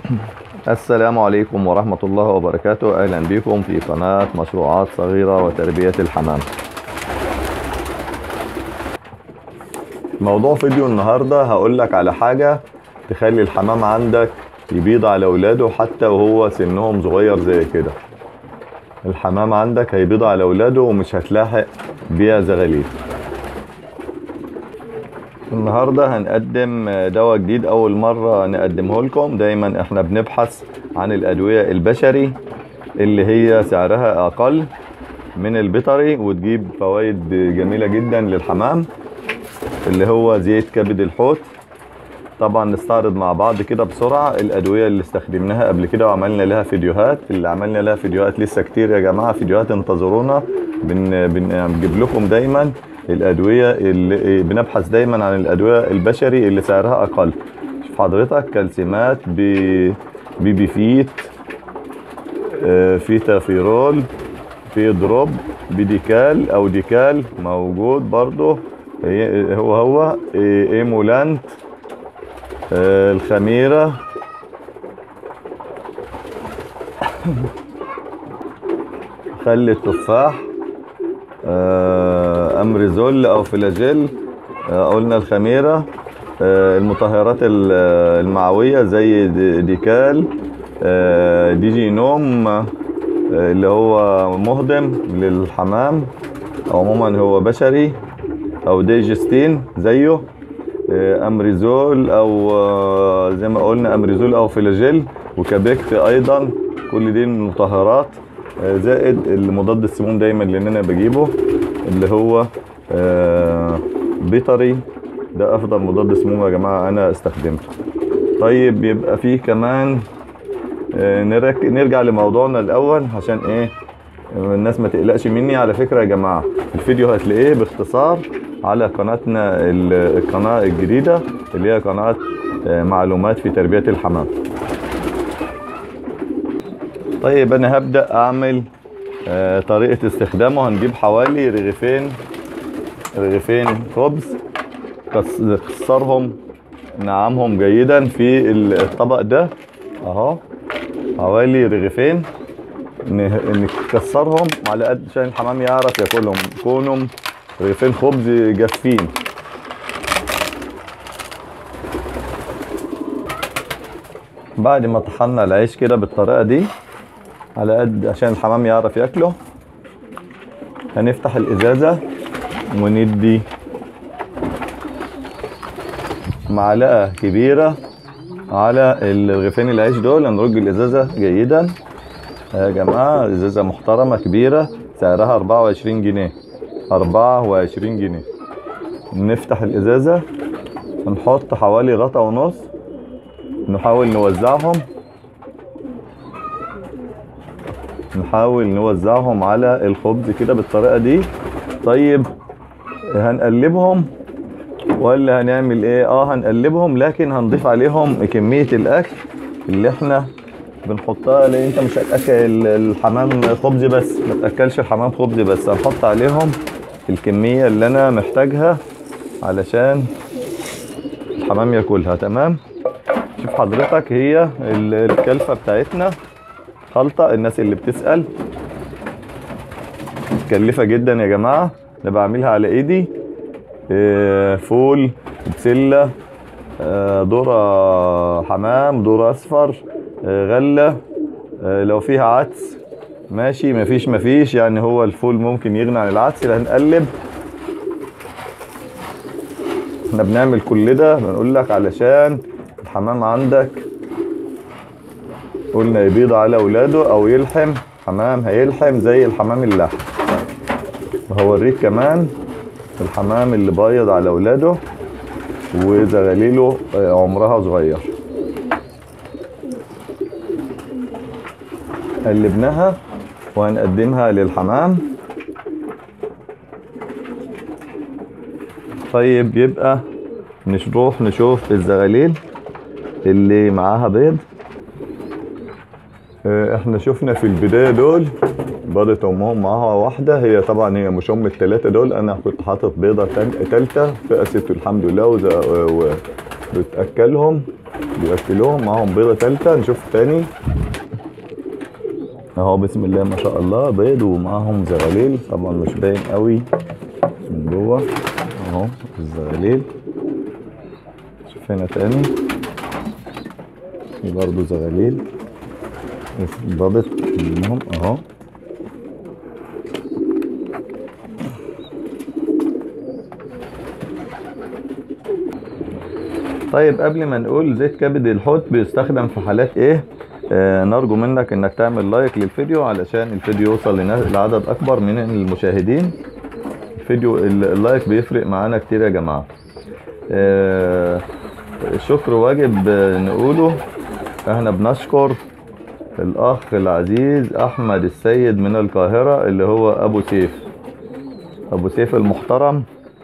السلام عليكم ورحمة الله وبركاته أهلا بكم في قناة مشروعات صغيرة وتربية الحمام موضوع فيديو النهاردة هقول لك على حاجة تخلي الحمام عندك يبيض على اولاده حتى وهو سنهم صغير زي كده الحمام عندك هيبيض على اولاده ومش هتلاحق بيع زغاليل النهارده هنقدم دواء جديد اول مره نقدمه لكم دايما احنا بنبحث عن الادويه البشري اللي هي سعرها اقل من البيطري وتجيب فوائد جميله جدا للحمام اللي هو زيت كبد الحوت طبعا نستعرض مع بعض كده بسرعه الادويه اللي استخدمناها قبل كده وعملنا لها فيديوهات اللي عملنا لها فيديوهات لسه كتير يا جماعه فيديوهات انتظرونا بن بنجيب لكم دايما الادويه اللي بنبحث دايما عن الادويه البشري اللي سعرها اقل شوف حضرتك كالسيمات بي بي فيت آه، فيتافيرول في دروب بديكال او ديكال موجود برضه هي- هو هو إيه- ايمولانت آه، الخميره خل التفاح آه، امريزول او فلاجيل آه، قلنا الخميره آه، المطهرات ال- المعويه زي دي- ديكال آه، دي جينوم آه، اللي هو مهضم للحمام أو عموما هو بشري او ديجستين زيه آه، امريزول او آه، زي ما قلنا امريزول او فلاجيل وكابيكت ايضا كل دي من المطهرات آه، زائد المضاد السموم دايما اللي انا بجيبه اللي هو آه، بيطري ده افضل مضاد سموم يا جماعه انا استخدمته طيب يبقى فيه كمان آه، نرك... نرجع لموضوعنا الاول عشان ايه الناس ما تقلقش مني على فكره يا جماعه الفيديو هتلاقيه باختصار على قناتنا ال- القناه الجديده اللي هي قناه آه، معلومات في تربيه الحمام طيب انا هبدا اعمل آه، طريقه استخدامه هنجيب حوالي رغيفين رغيفين خبز كس- كسرهم نعمهم جيدا في الطبق ده اهو حوالي رغيفين ن- نكسرهم على قد عشان الحمام يعرف ياكلهم كونهم رغيفين خبز جافين بعد ما طحنا العيش كده بالطريقه دي على قد عشان الحمام يعرف ياكله هنفتح الازازه وندي معلقه كبيره على الرغيفين العيش دول هنرج الازازه جيدا يا جماعه ازازه محترمه كبيره سعرها 24 جنيه 24 جنيه نفتح الازازه نحط حوالي غطا ونص نحاول نوزعهم نحاول نوزعهم على الخبز كده بالطريقه دي طيب هنقلبهم ولا هنعمل ايه اه هنقلبهم لكن هنضيف عليهم كميه الاكل اللي احنا بنحطها لان انت مش هتاكل الحمام خبز بس ما تاكلش الحمام خبز بس هنحط عليهم الكميه اللي انا محتاجها علشان الحمام ياكلها تمام شوف حضرتك هي ال- الكلفه بتاعتنا خلطه الناس اللي بتسال مكلفه جدا يا جماعه انا بعملها على ايدي آه، فول بسله آه، ذره حمام ذره اصفر آه، غله آه، لو فيها عدس ماشي مفيش مفيش يعني هو الفول ممكن يغني عن العدس لا هنقلب احنا بنعمل كل ده بنقول لك علشان الحمام عندك قلنا يبيض على اولاده او يلحم حمام هيلحم زي الحمام اللحم وهوريك كمان الحمام اللي بايض على اولاده وزغاليله آه، عمرها صغير قلبناها وهنقدمها للحمام طيب يبقى نروح نشوف الزغاليل اللي معاها بيض آه، احنا شفنا في البداية دول بيضة امهم معاها واحدة هي طبعا هي مش ام التلاتة دول انا كنت حاطط بيضة تان- تالتة فقست الحمد لله وز- و- وبتأكلهم بياكلوهم معاهم بيضة تالتة نشوف تاني اهو بسم الله ما شاء الله بيض ومعاهم زغاليل طبعا مش باين قوي من جوه اهو الزغاليل شوف هنا تاني في برضه زغاليل ضابط منهم اهو طيب قبل ما نقول زيت كبد الحوت بيستخدم في حالات ايه آه نرجو منك انك تعمل لايك للفيديو علشان الفيديو يوصل لنا- لعدد اكبر من المشاهدين الفيديو ال- اللايك بيفرق معانا كتير يا جماعة آه الشكر واجب آه، نقوله احنا بنشكر الاخ العزيز احمد السيد من القاهرة اللي هو ابو سيف ابو سيف المحترم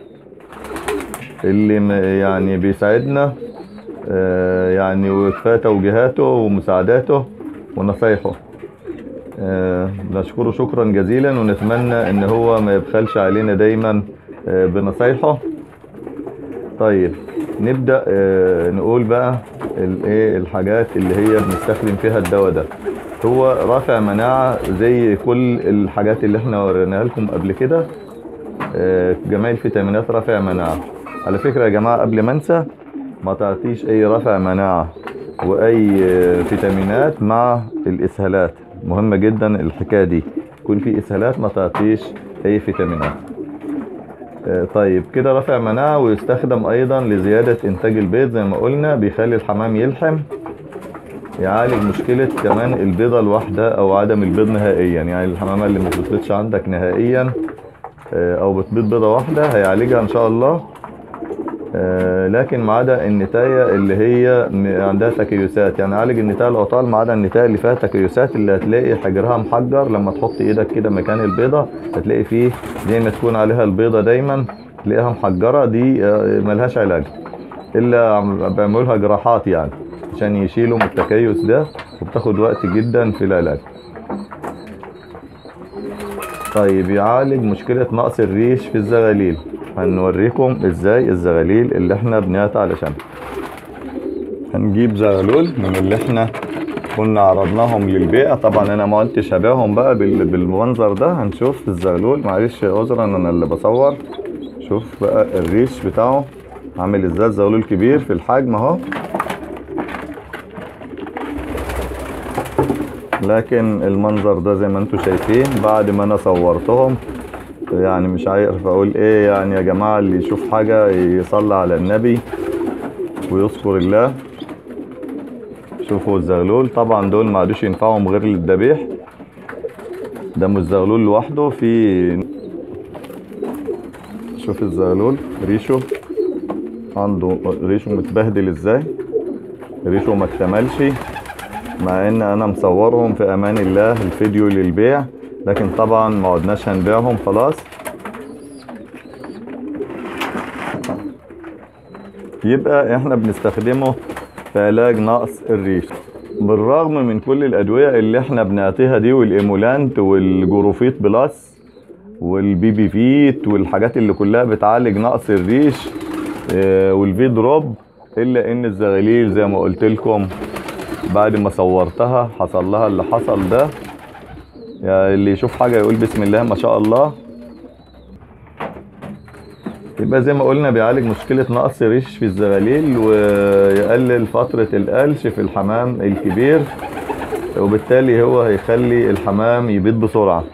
اللي م- يعني بيساعدنا آه، يعني وكفايه توجيهاته ومساعداته ونصايحه آه، نشكره شكرا جزيلا ونتمنى ان هو ما يبخلش علينا دايما آه، بنصايحه طيب نبدا آه، نقول بقى الايه الحاجات اللي هي بنستخدم فيها الدواء ده هو رافع مناعه زي كل الحاجات اللي احنا وريناها لكم قبل كده آه، جميع الفيتامينات رافع مناعه على فكره يا جماعه قبل ما انسى ما تعطيش اي رافع مناعه واي آه، فيتامينات مع الاسهالات مهمه جدا الحكايه دي يكون في اسهالات ما تعطيش اي فيتامينات آه، طيب كده رافع مناعه ويستخدم ايضا لزياده انتاج البيض زي ما قلنا بيخلي الحمام يلحم يعالج مشكلة كمان البيضة الواحدة أو عدم البيض نهائيا يعني الحمامة اللي ما بتبيضش عندك نهائيا آه، أو بتبيض بيضة واحدة هيعالجها إن شاء الله آه، لكن ما عدا النتاية اللي هي م- عندها تكيسات يعني عالج النتاية الأوطال ما عدا النتاية اللي فيها تكيسات اللي هتلاقي حجرها محجر لما تحط ايدك كده مكان البيضة هتلاقي فيه زي ما تكون عليها البيضة دايما تلاقيها محجرة دي آه، ملهاش علاج إلا عم- بيعملوا لها جراحات يعني عشان يشيلوا من التكيس ده وبتاخد وقت جدا في العلاج طيب يعالج مشكلة نقص الريش في الزغاليل هنوريكم ازاي الزغاليل اللي احنا بنعطى علشان هنجيب زغلول من اللي احنا كنا عرضناهم للبيع طبعا انا ما قلتش هبيعهم بقى بال- بالمنظر ده هنشوف الزغلول معلش عذرا انا اللي بصور شوف بقى الريش بتاعه عامل ازاي الزغلول كبير في الحجم اهو لكن المنظر ده زي ما انتم شايفين بعد ما انا صورتهم يعني مش عارف اقول ايه يعني يا جماعة اللي يشوف حاجة يصلي على النبي ويذكر الله شوفوا الزغلول طبعا دول ما عادوش ينفعهم غير للذبيح ده مش زغلول لوحده في شوف الزغلول ريشه عنده ريشه متبهدل ازاي ريشه ما اكتملش مع ان انا مصورهم في امان الله الفيديو للبيع لكن طبعا ما عدناش هنبيعهم خلاص يبقى احنا بنستخدمه في علاج نقص الريش بالرغم من كل الادويه اللي احنا بنعطيها دي والايمولانت والجروفيت بلس والبي بي فيت والحاجات اللي كلها بتعالج نقص الريش آه، والفي دروب الا ان الزغاليل زي ما قلت لكم بعد ما صورتها حصل لها اللي حصل ده يعني اللي يشوف حاجة يقول بسم الله ما شاء الله يبقى زي ما قلنا بيعالج مشكلة نقص ريش في الزغاليل ويقلل فترة القلش في الحمام الكبير وبالتالي هو هيخلي الحمام يبيض بسرعة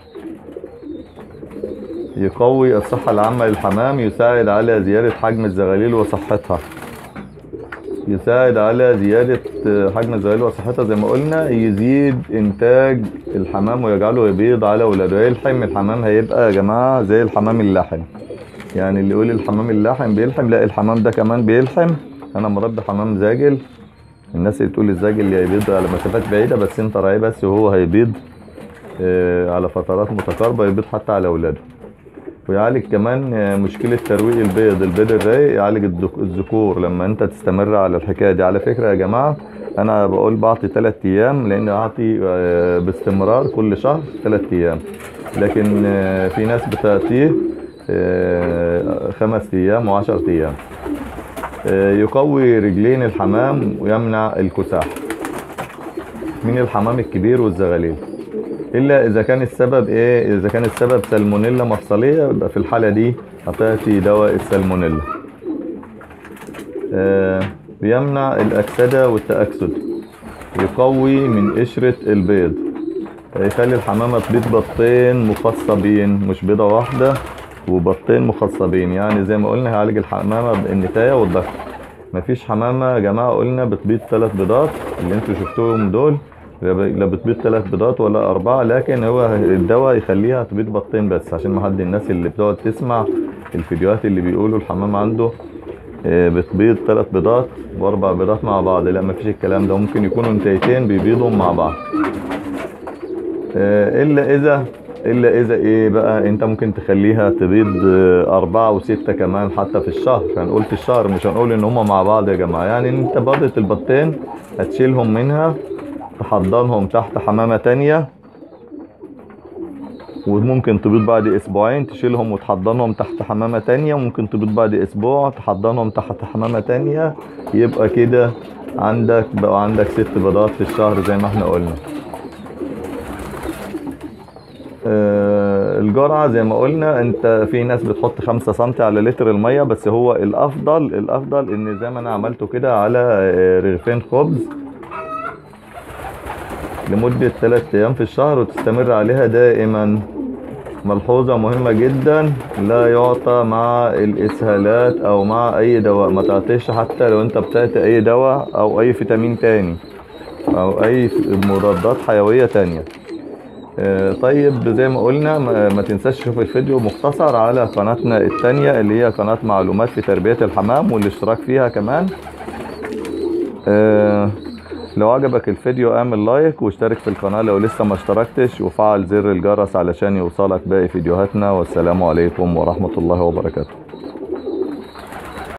يقوي الصحة العامة للحمام يساعد على زيادة حجم الزغاليل وصحتها يساعد على زيادة حجم الزغاليل وصحتها زي ما قلنا يزيد إنتاج الحمام ويجعله يبيض على ولاده يلحم الحمام هيبقى يا جماعة زي الحمام اللاحم يعني اللي يقول الحمام اللاحم بيلحم لا الحمام ده كمان بيلحم أنا مربي حمام زاجل الناس اللي تقول الزاجل هيبيض على مسافات بعيدة بس أنت راعيه بس وهو هيبيض آه، على فترات متقاربة يبيض حتى على ولاده ويعالج كمان آه، مشكلة ترويق البيض البيض الرايق يعالج الذك- الذكور لما انت تستمر على الحكاية دي على فكرة يا جماعة انا بقول بعطي 3 ايام لان اعطي آه، باستمرار كل شهر 3 ايام لكن آه، في ناس بتعطيه آه، خمس ايام وعشر ايام آه، يقوي رجلين الحمام ويمنع الكساح من الحمام الكبير والزغاليل الا اذا كان السبب ايه اذا كان السبب سالمونيلا مفصليه يبقى في الحاله دي هتعطي دواء السالمونيلا آه بيمنع الاكسده والتاكسد يقوي من قشره البيض يخلي الحمامه تبيض بطين مخصبين مش بيضه واحده وبطين مخصبين يعني زي ما قلنا هيعالج الحمامه بالنتايه والضغط مفيش حمامه يا جماعه قلنا بتبيض ثلاث بيضات اللي انتوا شفتوهم دول لا ب- لا بتبيض ثلاث بيضات ولا أربعة لكن هو الدواء يخليها تبيض بيضتين بس عشان ما حد الناس اللي بتقعد تسمع الفيديوهات اللي بيقولوا الحمام عنده آه، بتبيض ثلاث بيضات وأربع بيضات مع بعض لا مفيش الكلام ده ممكن يكونوا نتايتين بيبيضوا مع بعض آه، إلا إذا إلا إذا إيه بقى أنت ممكن تخليها تبيض آه، أربعة وستة كمان حتى في الشهر هنقول في الشهر مش هنقول إن هما مع بعض يا جماعة يعني إن أنت بيضة البطين هتشيلهم منها تحضنهم تحت حمامة تانية وممكن تبيض بعد اسبوعين تشيلهم وتحضنهم تحت حمامة تانية وممكن تبيض بعد اسبوع تحضنهم تحت حمامة تانية يبقى كده عندك بقى عندك ست بيضات في الشهر زي ما احنا قلنا آه، الجرعة زي ما قلنا انت في ناس بتحط خمسة سنتي على لتر المية بس هو الافضل الافضل ان زي ما انا عملته كده على آه، رغيفين خبز لمدة ثلاث أيام في الشهر وتستمر عليها دائما ملحوظة مهمة جدا لا يعطى مع الإسهالات أو مع أي دواء ما تعطيش حتى لو أنت بتعطي أي دواء أو أي فيتامين تاني أو أي مضادات حيوية تانية آه، طيب زي ما قلنا ما ما تنساش تشوف الفيديو مختصر على قناتنا التانية اللي هي قناة معلومات في تربية الحمام والاشتراك فيها كمان آه، لو عجبك الفيديو اعمل لايك واشترك في القناة لو لسه ما اشتركتش وفعل زر الجرس علشان يوصلك باقي فيديوهاتنا والسلام عليكم ورحمة الله وبركاته